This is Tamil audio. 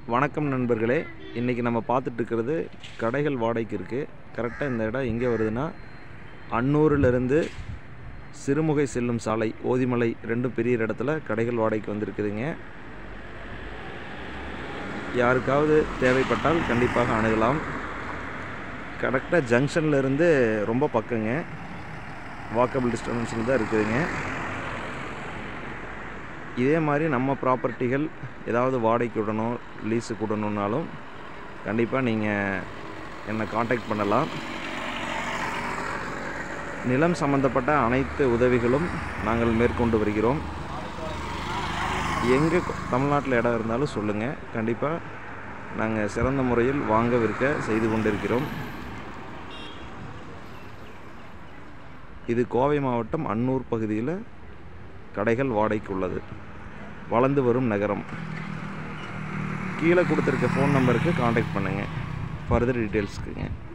வணக்கம் நண்பர்களே இன்றைக்கி நம்ம பார்த்துட்டு இருக்கிறது கடைகள் வாடகைக்கு இருக்குது கரெக்டாக இந்த இடம் எங்கே வருதுன்னா அன்னூரிலிருந்து சிறுமுகை செல்லும் சாலை ஓதிமலை ரெண்டும் பெரிய இடத்துல கடைகள் வாடகைக்கு வந்திருக்குதுங்க யாருக்காவது தேவைப்பட்டால் கண்டிப்பாக அணுகலாம் கரெக்டாக ஜங்ஷன்ல இருந்து ரொம்ப பக்கங்க வாக்கபிள் டிஸ்டன்ஸில் தான் இருக்குதுங்க இதே மாதிரி நம்ம ப்ராப்பர்ட்டிகள் ஏதாவது வாடகைக்கு விடணும் லீஸுக்கு விடணுன்னாலும் கண்டிப்பாக நீங்கள் என்னை காண்டாக்ட் பண்ணலாம் நிலம் சம்பந்தப்பட்ட அனைத்து உதவிகளும் நாங்கள் மேற்கொண்டு வருகிறோம் எங்கே தமிழ்நாட்டில் இடம் இருந்தாலும் சொல்லுங்கள் கண்டிப்பாக நாங்கள் சிறந்த முறையில் வாங்க விற்க செய்து கொண்டிருக்கிறோம் இது கோவை மாவட்டம் அன்னூர் பகுதியில் கடைகள் வாடகைக்கு உள்ளது வளர்ந்து வரும் நகரம் கீழே கொடுத்துருக்க ஃபோன் நம்பருக்கு காண்டாக்ட் பண்ணுங்கள் ஃபர்தர் டீட்டெயில்ஸ்க்குங்க